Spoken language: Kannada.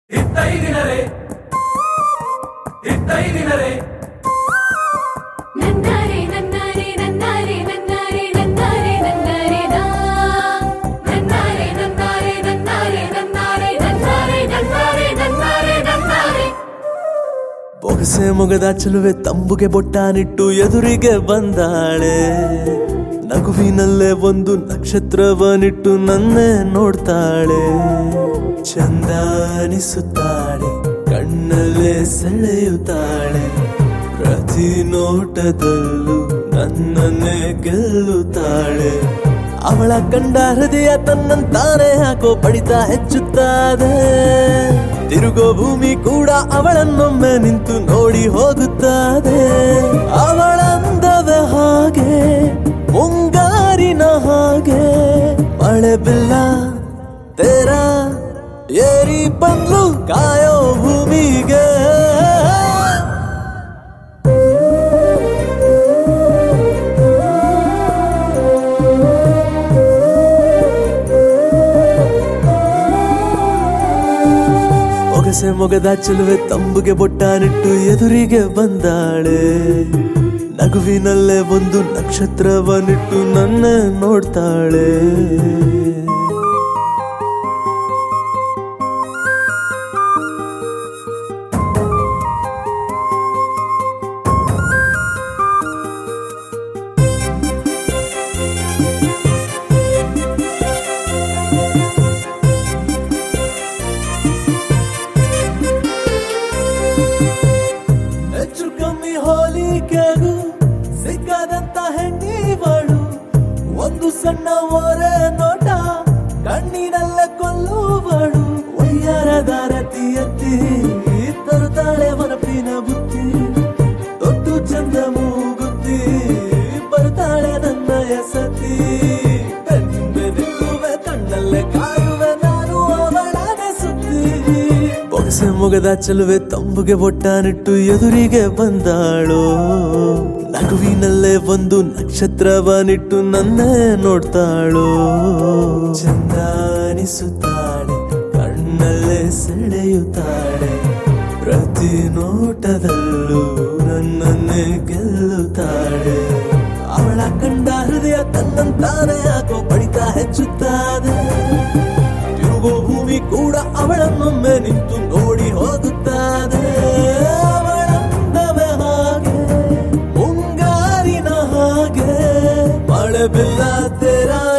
ಇತ್ತೈದಿನರೇ ಇತ್ತೈದಿನರೇ ನನ್ನಾರೆ ನನ್ನಾರೆ ನನ್ನಾರೆ ನನ್ನಾರೆ ನನ್ನಾರೆ ನನ್ನಾರೆ ನಾ ನನ್ನಾರೆ ನನ್ನಾರೆ ನನ್ನಾರೆ ನನ್ನಾರೆ ನನ್ನಾರೆ ನನ್ನಾರೆ ನನ್ನಾರೆ ನನ್ನಾರೆ ಬೊಗಸೆ ಮೊಗದ ಚೆಲುವೆ ತಂಬುಗೆ ಬೊಟ್ಟಾನಿಟ್ಟು ಎದುರಿಗೆ ಬಂದಾಳೆ ನಗುವಿನಲ್ಲೇ ಒಂದು ನಕ್ಷತ್ರವನಿಟ್ಟು ನನ್ನೇ ನೋಡ್ತಾಳೆ ಚಂದ ಅನಿಸುತ್ತಾಳೆ ಕಣ್ಣಲ್ಲೇ ಸೆಳೆಯುತ್ತಾಳೆ ಪ್ರತಿ ನೋಟದಲ್ಲೂ ನನ್ನನ್ನೇ ಗೆಲ್ಲುತ್ತಾಳೆ ಅವಳ ಕಂಡ ಹೃದಯ ತನ್ನಂತಾನೆ ಹಾಕೋ ಪಡಿತ ಹೆಚ್ಚುತ್ತದೆ ತಿರುಗೋ ಭೂಮಿ ಕೂಡ ಅವಳನ್ನೊಮ್ಮೆ ನಿಂತು ನೋಡಿ ಹೋಗುತ್ತದೆ ಅವಳಂದವೇ ಹಾಗೆ ಮುಂಗಾರಿನ ಹಾಗೆ ಮಳೆ ಬಿಲ್ಲ ತೇರ ಏರಿ ಬಂದ್ಲು ಕಾಯೋ ಭೂಮಿಗೆ ಒಗಸೆ ಮೊಗದ ಚೆಲುವೆ ತಂಬುಗೆ ಬೊಟ್ಟಾನಿಟ್ಟು ಎದುರಿಗೆ ಬಂದಾಳೆ ನಗುವಿನಲ್ಲೇ ಒಂದು ನಕ್ಷತ್ರವನಿಟ್ಟು ನನ್ನ ನೋಡ್ತಾಳೆ ಹೆಚ್ಚು ಕಮ್ಮಿ ಹೋಲಿಕೆಗೂ ಸಿಕ್ಕದಂತ ಹೆಣ್ಣಿವಳು ಒಂದು ಸಣ್ಣ ಓರೆ ನೋಟ ಕಣ್ಣಿನಲ್ಲ ಕೊಲ್ಲುವಳು ಒಯ್ಯಾರದ ರತಿ ಎತ್ತಿ ತರುತ್ತಾಳೆ ಮನಪಿನ ಬುತ್ತಿ ದೊಡ್ಡ ಚಂದ ಮೂಗುತ್ತಿ ಬರ್ತಾಳೆ ನನ್ನ ಎಸತಿ ಕಣ್ಣಿಂದೆ ನಿಲ್ಲುವೆ ಕಣ್ಣಲ್ಲೇ ಕಾಯುವೆ ನಾನು ಅವಳಾನೆ ಸುತ್ತಿ ಬೊಗಸೆ ಮೊಗದ ಚೆಲುವೆ ತಂಬುಗೆ ಬೊಟ್ಟಾನಿಟ್ಟು ಎದುರಿಗೆ ಬಂದಾಳು ನಗುವಿನಲ್ಲೇ ಒಂದು ನಕ್ಷತ್ರವನಿಟ್ಟು ನನ್ನೇ ನೋಡ್ತಾಳು ಚಂದ ಅನಿಸುತ್ತಾಳೆ ಕಣ್ಣಲ್ಲೇ ಸೆಳೆಯುತ್ತಾಳೆ ಪ್ರತಿ ನೋಟದಲ್ಲೂ ನನ್ನನ್ನೇ ಗೆಲ್ಲುತ್ತಾಳೆ ಅವಳ ಕಂಡ ಹೃದಯ ತನ್ನಂತಾನೆ ಯಾಕೋ ಬಡಿತ ಹೆಚ್ಚುತ್ತದೆ ತಿರುಗೋ ಭೂಮಿ ಕೂಡ ಅವಳನ್ನೊಮ್ಮೆ ನಿಂತು ನೋಡಿ ಹೋಗುತ್ತದೆ ಅವಳಂದವೇ ಹಾಗೆ ಮುಂಗಾರಿನ ಹಾಗೆ ಮಳೆ ಬಿಲ್ಲ ತೆರ